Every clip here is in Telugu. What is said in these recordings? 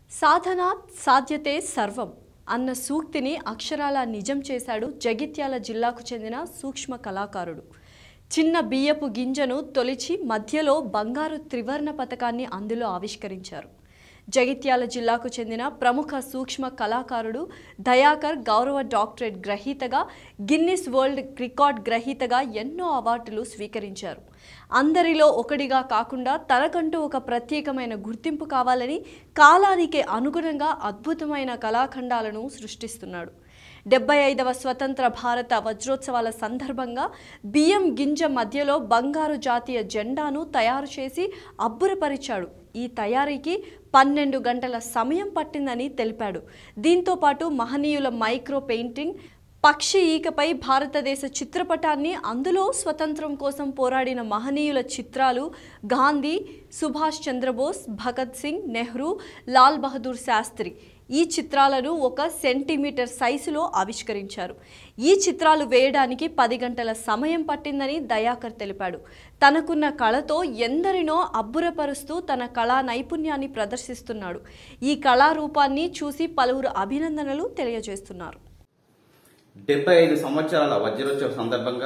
సాధనాత్ సాధ్యతే సర్వం అన్న సూక్తిని అక్షరాల నిజం చేశాడు జగిత్యాల జిల్లాకు చెందిన సూక్ష్మ కళాకారుడు చిన్న బియ్యపు గింజను తొలిచి మధ్యలో బంగారు త్రివర్ణ పథకాన్ని అందులో ఆవిష్కరించారు జగిత్యాల జిల్లాకు చెందిన ప్రముఖ సూక్ష్మ కళాకారుడు దయాకర్ గౌరవ డాక్టరేట్ గ్రహీతగా గిన్నిస్ వరల్డ్ రికార్డ్ గ్రహీతగా ఎన్నో అవార్డులు స్వీకరించారు అందరిలో ఒకడిగా కాకుండా తనకంటూ ఒక ప్రత్యేకమైన గుర్తింపు కావాలని కాలానికి అనుగుణంగా అద్భుతమైన కళాఖండాలను సృష్టిస్తున్నాడు డెబ్బై ఐదవ స్వతంత్ర భారత వజ్రోత్సవాల సందర్భంగా బియ్యం గింజ మధ్యలో బంగారు జాతీయ జెండాను తయారు చేసి అబ్బురపరిచాడు ఈ తయారీకి పన్నెండు గంటల సమయం పట్టిందని తెలిపాడు దీంతో పాటు మహనీయుల మైక్రో పెయింటింగ్ పక్షి ఈకపై భారతదేశ చిత్రపటాన్ని అందులో స్వతంత్రం కోసం పోరాడిన మహనీయుల చిత్రాలు గాంధీ సుభాష్ చంద్రబోస్ భగత్ సింగ్ నెహ్రూ లాల్ బహదూర్ శాస్త్రి ఈ చిత్రాలను ఒక సెంటీమీటర్ సైజులో ఆవిష్కరించారు ఈ చిత్రాలు వేయడానికి పది గంటల సమయం పట్టిందని దయాకర్ తెలిపాడు తనకున్న కళతో ఎందరినో అబ్బురపరుస్తూ తన కళా నైపుణ్యాన్ని ప్రదర్శిస్తున్నాడు ఈ కళారూపాన్ని చూసి పలువురు అభినందనలు తెలియజేస్తున్నారు డెబ్బై ఐదు సంవత్సరాల వజ్రోత్సవ సందర్భంగా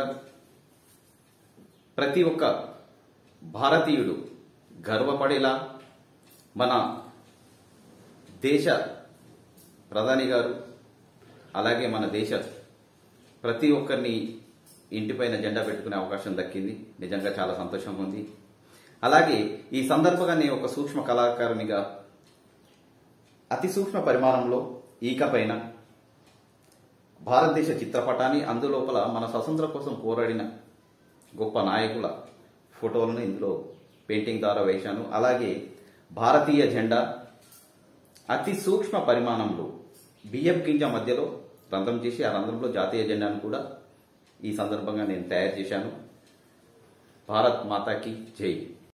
ప్రతి ఒక్క భారతీయుడు గర్వపడేలా మన దేశ ప్రధాని గారు అలాగే మన దేశ ప్రతి ఒక్కరిని ఇంటిపైన జెండా పెట్టుకునే అవకాశం దక్కింది నిజంగా చాలా సంతోషంగా ఉంది అలాగే ఈ సందర్భంగా నేను ఒక సూక్ష్మ కళాకారునిగా అతి సూక్ష్మ పరిమాణంలో ఈక పైన భారతదేశ చిత్రపటాన్ని అందులోపల మన స్వతంత్రం కోసం పోరాడిన గొప్ప నాయకుల ఫోటోలను ఇందులో పెయింటింగ్ ద్వారా వేశాను అలాగే భారతీయ జెండా అతి సూక్ష్మ పరిమాణంలో బియ్యం గింజ మధ్యలో రంధ్రం చేసి ఆ రంధ్రంలో జాతీయ జెండాను కూడా ఈ సందర్భంగా నేను తయారు చేశాను భారత్ మాతాకి జై